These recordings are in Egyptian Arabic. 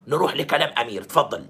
نروح لكلام امير اتفضل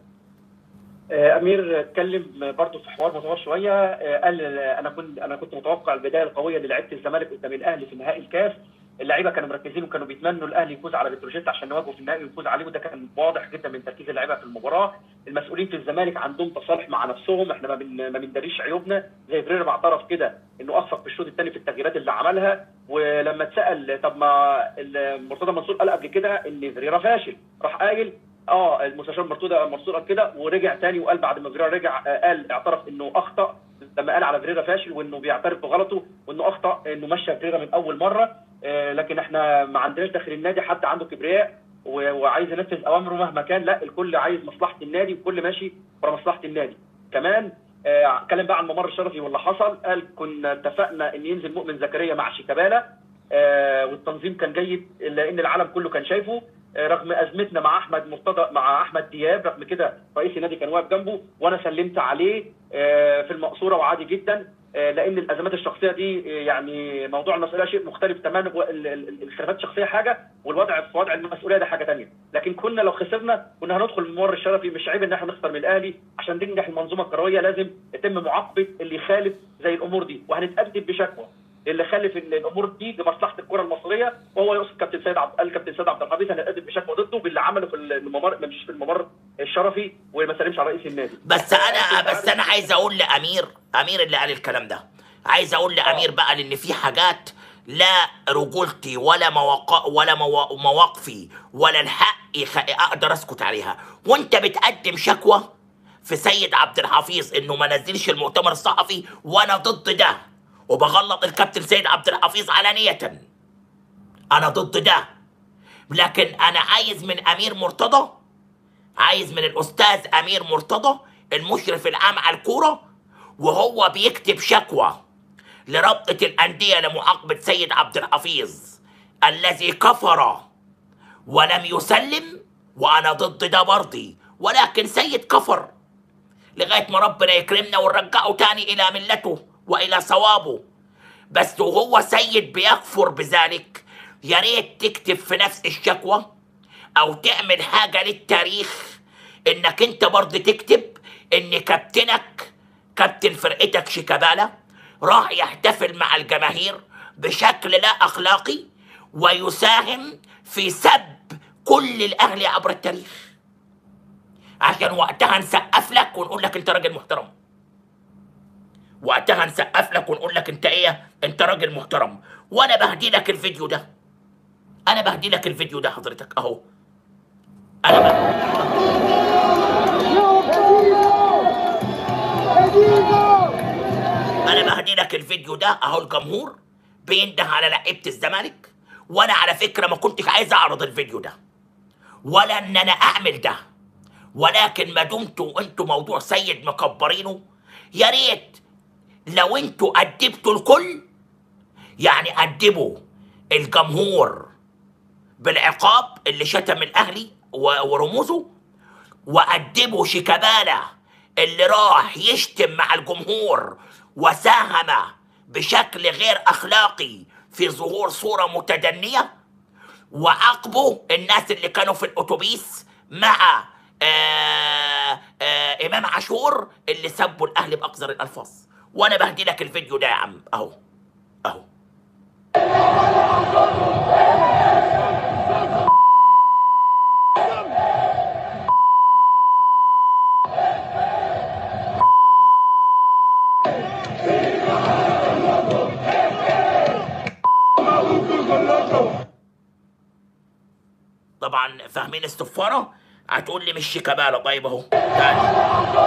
آه، امير اتكلم برضه في حوار مطول شويه آه، قال آه، انا كنت انا كنت متوقع البدايه القويه للعيبه الزمالك قدام الاهلي في نهائي الكاس اللعيبه كانوا مركزين وكانوا بيتمنوا الاهلي يفوز على بتروجيت عشان يواجهوا في النهائي ويفوز عليه وده كان واضح جدا من تركيز اللعيبه في المباراه المسؤولين في الزمالك عندهم تصالح مع نفسهم احنا ما بن ما بنداريش عيوبنا زي فريرا ما اعترف كده انه اخفق في الشوط الثاني في التغييرات اللي عملها ولما اتسال طب ما ال- مرتضى منصور قال قبل كده ان فريرا فاشل راح قايل اه المستشار مرتضى منصور قال كده ورجع تاني وقال بعد ما فريرا رجع آه، قال اعترف انه اخطا لما قال على فريرا فاشل وانه بيعترف بغلطه وانه اخطا انه مشى فريرا من اول مره آه، لكن احنا ما عندناش داخل النادي حد عنده كبرياء و- وعايز ينفذ اوامره مهما كان لا الكل عايز مصلحه النادي والكل ماشي ورا مصلحه النادي كمان آه، اتكلم بقى عن ممر الشرفي واللي حصل قال كنا اتفقنا ان ينزل مؤمن زكريا مع شيكابالا آه، والتنظيم كان جيد لان العالم كله كان شايفه آه، رغم ازمتنا مع احمد مرتضى مع احمد دياب رغم كده رئيس النادي كان واقف جنبه وانا سلمت عليه آه، في المقصوره وعادي جدا آه، لان الازمات الشخصيه دي آه، يعني موضوع المسؤوليه شيء مختلف تماما وال- ال- ال- الخلافات الشخصيه حاجه والوضع في وضع المسؤوليه ده حاجه ثانيه لكن كنا لو خسرنا كنا هندخل الممر الشرفي مش عيب ان احنا نخسر من الاهلي عشان تنجح المنظومه الكرويه لازم يتم معاقبه اللي يخالف زي الامور دي وهنتقدم بشكوى اللي خالف ال- الامور دي لمصلحه الكره المصريه وهو يقصد كابتن سيد عبد الكابتن سيد عبد الحفيظ هنقدم بشكوى ضده باللي عمله في الممر مش في الممر الشرفي وما سلمش على رئيس النادي بس انا بس انا عايز اقول لامير امير اللي قال الكلام ده عايز اقول لامير بقى لان في حاجات لا رجولتي ولا مواق... ولا موا... مواقفي ولا الحق يخ... اقدر اسكت عليها وانت بتقدم شكوى في سيد عبد الحفيظ انه ما نزلش المؤتمر الصحفي وانا ضد ده وبغلط الكابتن سيد عبد الحفيظ علانية انا ضد ده لكن انا عايز من امير مرتضى عايز من الاستاذ امير مرتضى المشرف العام على الكوره وهو بيكتب شكوى لرابطه الانديه لمعاقبه سيد عبد الحفيظ الذي كفر ولم يسلم وانا ضد ده برضي ولكن سيد كفر لغايه ما ربنا يكرمنا ونرجعه تاني الى ملته والى صوابه بس وهو سيد بيكفر بذلك يا ريت تكتب في نفس الشكوى او تعمل حاجه للتاريخ انك انت برضه تكتب ان كابتنك كابتن فرقتك شيكابالا راح يحتفل مع الجماهير بشكل لا اخلاقي ويساهم في سب كل الاهلي عبر التاريخ عشان وقتها نسقف لك ونقول لك انت راجل محترم وقتها نسقف لك ونقول لك انت ايه انت راجل محترم وانا بهدي لك الفيديو ده انا بهدي لك الفيديو ده حضرتك اهو انا بهدي. انا بهدي لك الفيديو ده اهو الجمهور بينده على لعيبه الزمالك وانا على فكره ما كنتش عايز اعرض الفيديو ده ولا ان انا اعمل ده ولكن ما دمتوا انتوا موضوع سيد مكبرينه يا ريت لو انتوا ادبتوا الكل يعني ادبوا الجمهور بالعقاب اللي شتم الاهلي و- ورموزه وأدبوا شيكابالا اللي راح يشتم مع الجمهور وساهم بشكل غير أخلاقي في ظهور صورة متدنية وعاقبوا الناس اللي كانوا في الأتوبيس مع آه آه إمام عاشور اللي سبوا الأهلي بأقذر الألفاظ وأنا بهدي لك الفيديو ده يا عم أهو أهو طبعا فاهمين الصفارة هتقول لي مش شيكابالا طيب اهو تاني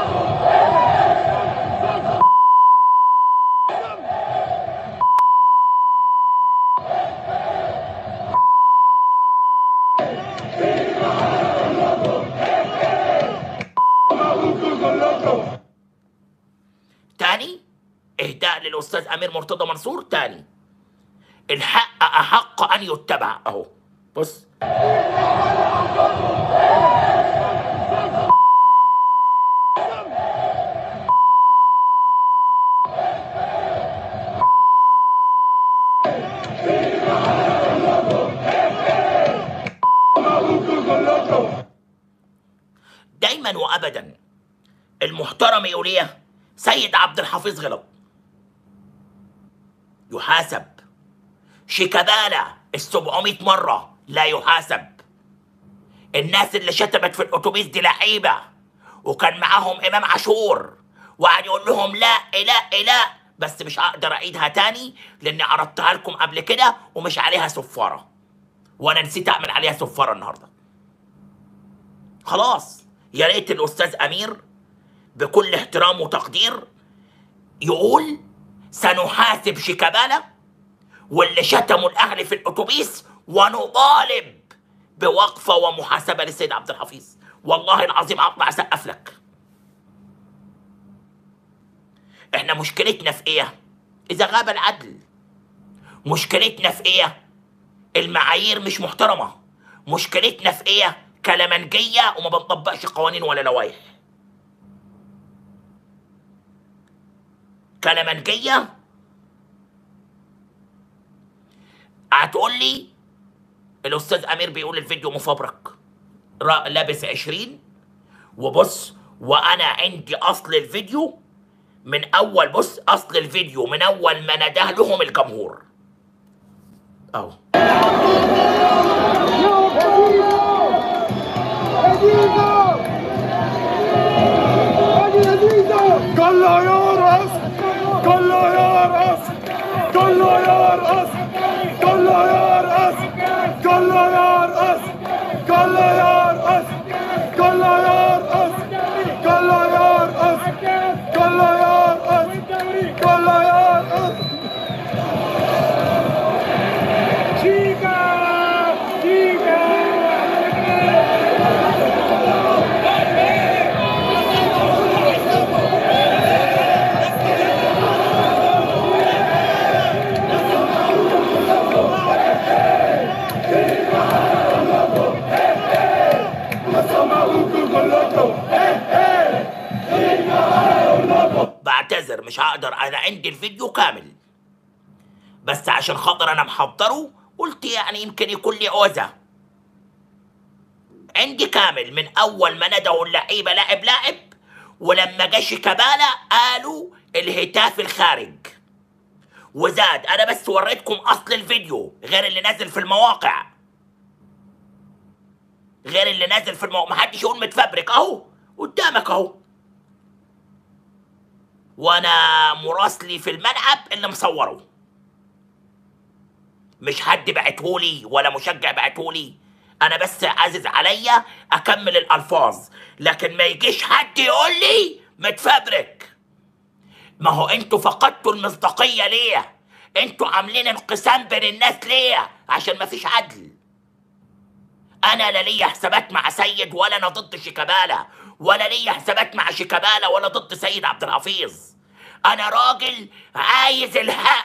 تاني اهداء للاستاذ امير مرتضى منصور تاني الحق احق ان يتبع اهو بص دايما وابدا المحترم يقول ايه سيد عبد الحفيظ غلط يحاسب شيكابالا ال 700 مره لا يحاسب الناس اللي شتمت في الاتوبيس دي لعيبه وكان معاهم امام عاشور وقعد يقول لهم لا لا لا بس مش هقدر اعيدها تاني لاني عرضتها لكم قبل كده ومش عليها صفاره وانا نسيت اعمل عليها صفاره النهارده خلاص يا ريت الاستاذ امير بكل احترام وتقدير يقول سنحاسب شيكابالا واللي شتموا الاهلي في الاتوبيس ونطالب بوقفه ومحاسبه للسيد عبد الحفيظ والله العظيم اطلع اسقف لك احنا مشكلتنا في ايه اذا غاب العدل مشكلتنا في ايه المعايير مش محترمه مشكلتنا في ايه كلامنجيه وما بنطبقش قوانين ولا لوائح كلامنجيه هتقول لي الاستاذ امير بيقول الفيديو مفبرك را- لابس عشرين وبص وانا عندي اصل الفيديو من اول بص اصل الفيديو من اول ما نده لهم الجمهور اهو كله يرقص كله يرقص كله يرقص كله يرقص كله يرقص كله يرقص كله يرقص كله يرقص كله يرقص كله يرقص Chica! Chica! بعتذر مش هقدر انا عندي الفيديو كامل بس عشان خاطر انا محضره قلت يعني يمكن يكون لي اوزه عندي كامل من اول ما ندوا اللعيبه لاعب لاعب ولما جا شيكابالا قالوا الهتاف الخارج وزاد انا بس وريتكم اصل الفيديو غير اللي نازل في المواقع غير اللي نازل في المواقع محدش يقول متفبرك اهو قدامك اهو وانا مراسلي في الملعب اللي مصوره مش حد بعتهولي ولا مشجع بعتهولي انا بس عازز عليا اكمل الالفاظ لكن ما يجيش حد يقول لي متفبرك ما هو انتوا فقدتوا المصداقيه ليه انتوا عاملين انقسام بين الناس ليه عشان ما فيش عدل انا لا ليا حسابات مع سيد ولا انا ضد شيكابالا ولا ليا حسابات مع شيكابالا ولا ضد سيد عبد الحفيظ انا راجل عايز الحق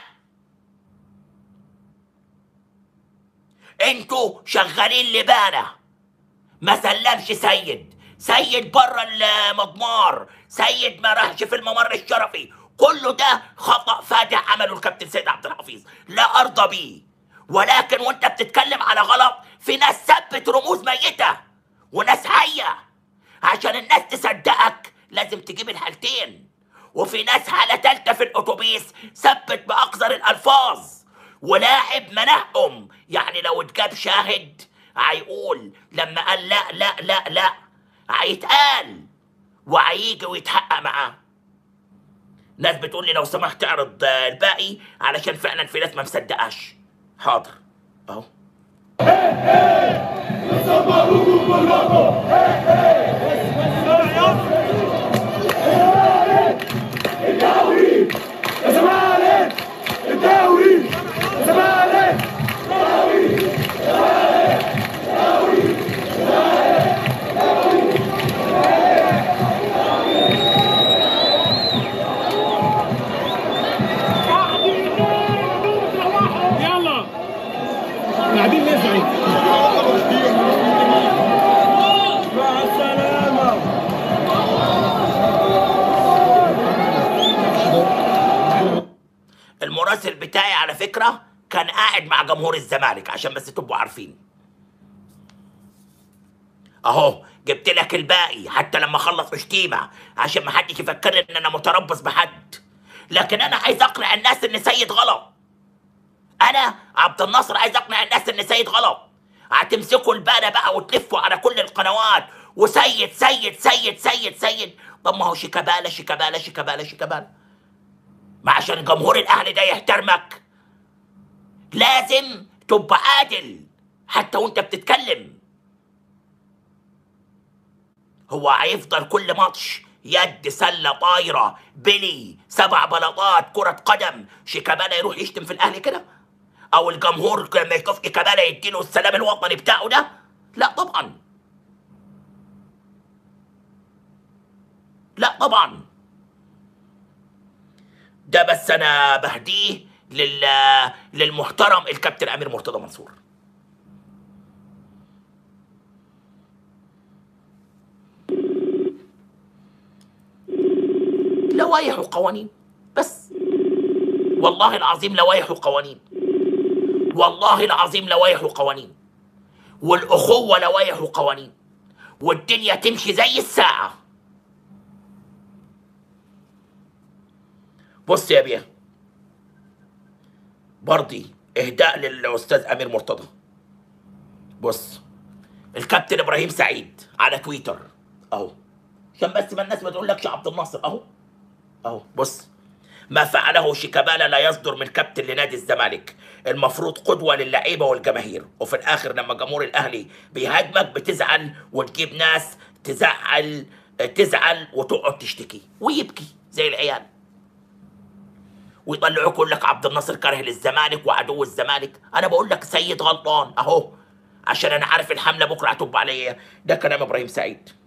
انتوا شغالين لبانه ما سلمش سيد سيد بره المضمار سيد ما راحش في الممر الشرفي كله ده خطأ فادح عمله الكابتن سيد عبد الحفيظ لا أرضى بيه ولكن وانت بتتكلم على غلط في ناس ثبت رموز ميتة وناس حية عشان الناس تصدقك لازم تجيب الحالتين وفي ناس حالة تالتة في الأتوبيس ثبت بأقذر الألفاظ ولاعب مناههم يعني لو اتجاب شاهد هيقول لما قال لا لا لا لا هيتقال وهيجي ويتحقق معاه ناس بتقول لي لو سمحت اعرض آه، الباقي علشان فعلا في ناس ما مصدقاش حاضر اهو الزمالك الدوري الزمالك يلا قاعدين نزعل مع السلامة المراسل بتاعي على فكرة كان قاعد مع جمهور الزمالك عشان بس تبقوا عارفين اهو جبت لك الباقي حتى لما اخلص شتيمه عشان ما حدش يفكرني ان انا متربص بحد لكن انا عايز اقنع الناس ان سيد غلط انا عبد الناصر عايز اقنع الناس ان سيد غلط هتمسكوا البانة بقى وتلفوا على كل القنوات وسيد سيد سيد سيد سيد طب ما هو شيكابالا شيكابالا شيكابالا شيكابالا ما عشان جمهور الاهلي ده يحترمك لازم تبقى عادل حتى وانت بتتكلم هو هيفضل كل ماتش يد سله طايره بلي سبع بلاطات كره قدم شيكابالا يروح يشتم في الاهلي كده او الجمهور لما يشوف شيكابالا يديله السلام الوطني بتاعه ده لا طبعا لا طبعا ده بس انا بهديه لل للمحترم الكابتن امير مرتضى منصور لوائح وقوانين بس والله العظيم لوائح وقوانين والله العظيم لوائح وقوانين والأخوة لوائح وقوانين والدنيا تمشي زي الساعة بص يا بيه برضي إهداء للأستاذ أمير مرتضى بص الكابتن إبراهيم سعيد على تويتر أهو عشان بس ما الناس ما تقولكش عبد الناصر أهو اهو بص ما فعله شيكابالا لا يصدر من كابتن لنادي الزمالك المفروض قدوة للعيبة والجماهير وفي الآخر لما جمهور الأهلي بيهاجمك بتزعل وتجيب ناس تزعل تزعل وتقعد تشتكي ويبكي زي العيال ويطلعوك يقول لك عبد الناصر كاره للزمالك وعدو الزمالك انا بقول لك سيد غلطان اهو عشان انا عارف الحمله بكره هتبقى عليا ده كلام ابراهيم سعيد